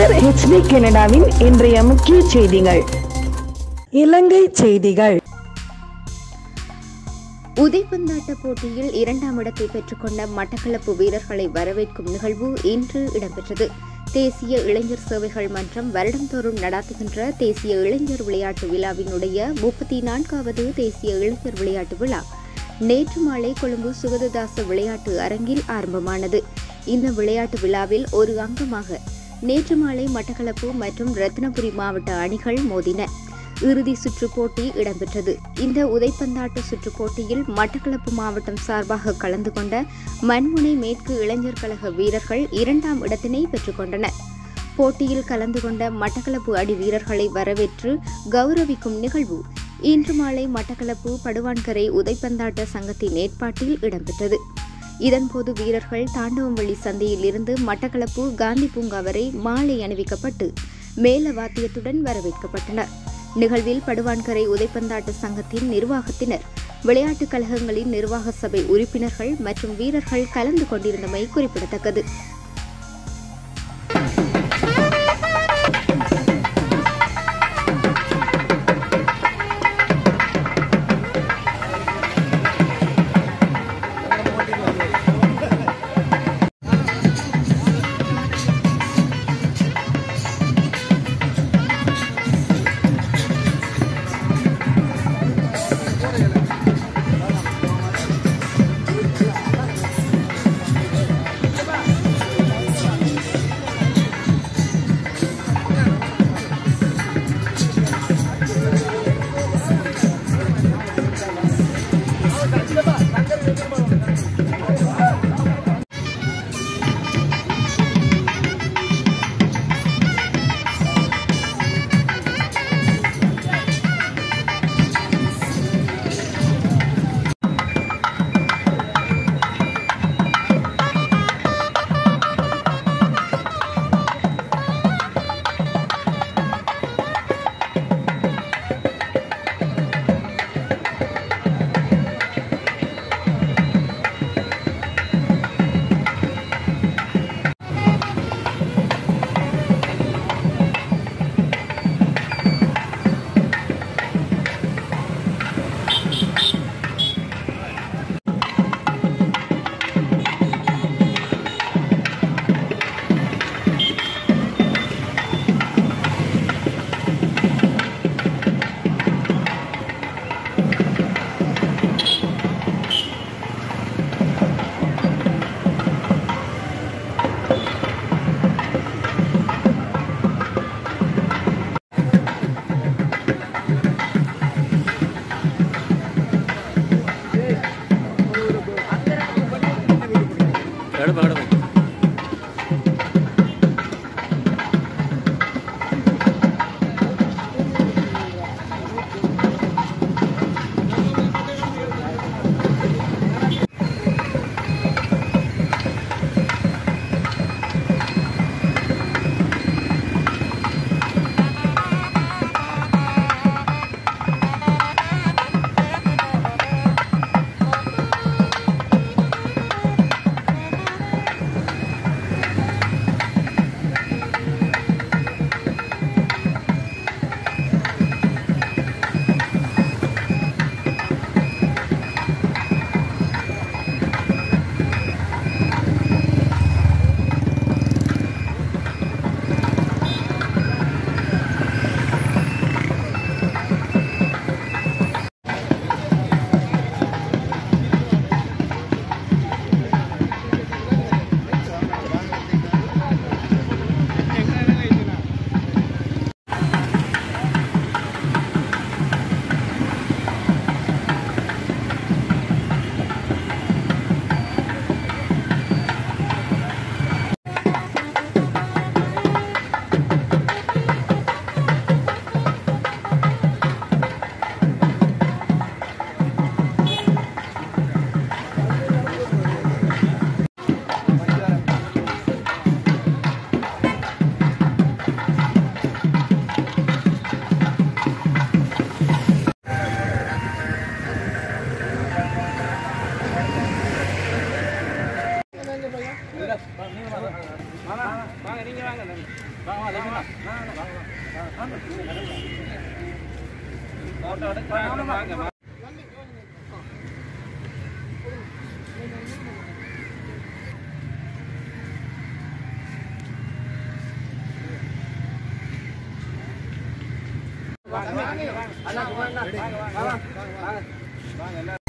உங்கள் ஹெச்டி கனடாவின் இன்றைய முக்கிய செய்திகள் இலங்கை செய்திகள் உதைப்பந்தாட்ட போட்டியில் இரண்டாம் இடத்தை பெற்றுக்கொண்ட மட்டக்களப்பு வீரர்களை வரவேற்கும் நிகழ்வு இன்று இடம்பெற்றது தேசிய இளைஞர் சேவைகள் மன்றம் வருடந்தோறும் நடாத்துகின்ற தேசிய இளைஞர் விளையாட்டு விழாவினுடைய முப்பத்தி நான்காவது தேசிய இளைஞர் விளையாட்டு விழா நேற்று மாலை கொழும்பு சுகததாச விளையாட்டு அரங்கில் ஆரம்பமானது இந்த விளையாட்டு விழாவில் ஒரு அங்கமாக நேற்று மாலை மட்டக்களப்பு மற்றும் ரத்னபுரி மாவட்ட அணிகள் மோதின இறுதி சுற்று போட்டி இடம்பெற்றது இந்த உதைப்பந்தாட்ட சுற்றுப் போட்டியில் மட்டக்களப்பு மாவட்டம் சார்பாக கலந்து கொண்ட மண்முனை மேற்கு இளைஞர் கழக வீரர்கள் இரண்டாம் இடத்தினை பெற்றுக்கொண்டனர் போட்டியில் கலந்து கொண்ட மட்டக்களப்பு அணி வீரர்களை வரவேற்று கௌரவிக்கும் நிகழ்வு இன்று மாலை மட்டக்களப்பு படுவான்கரை உதைப்பந்தாட்ட சங்கத்தின் ஏற்பாட்டில் இடம்பெற்றது இதன்போது வீரர்கள் தாண்டவம்பள்ளி சந்தையில் இருந்து மட்டக்களப்பு காந்தி பூங்கா வரை மாலை அணிவிக்கப்பட்டு மேல வாத்தியத்துடன் வரவேற்கப்பட்டனர் நிகழ்வில் படுவான்கரை உதைப்பந்தாட்ட சங்கத்தின் நிர்வாகத்தினர் விளையாட்டுக் கழகங்களின் நிர்வாக சபை உறுப்பினர்கள் மற்றும் வீரர்கள் கலந்து கொண்டிருந்தமை குறிப்பிடத்தக்கது வாங்க நீங்க வாங்க தம்பி. வாங்க வாங்க தம்பி, வாங்க. போட்டோ எடுக்கிறாங்க வாங்க வாங்க. வாங்க வாங்க வாங்க வாங்க வாங்க வாங்க வாங்க வாங்க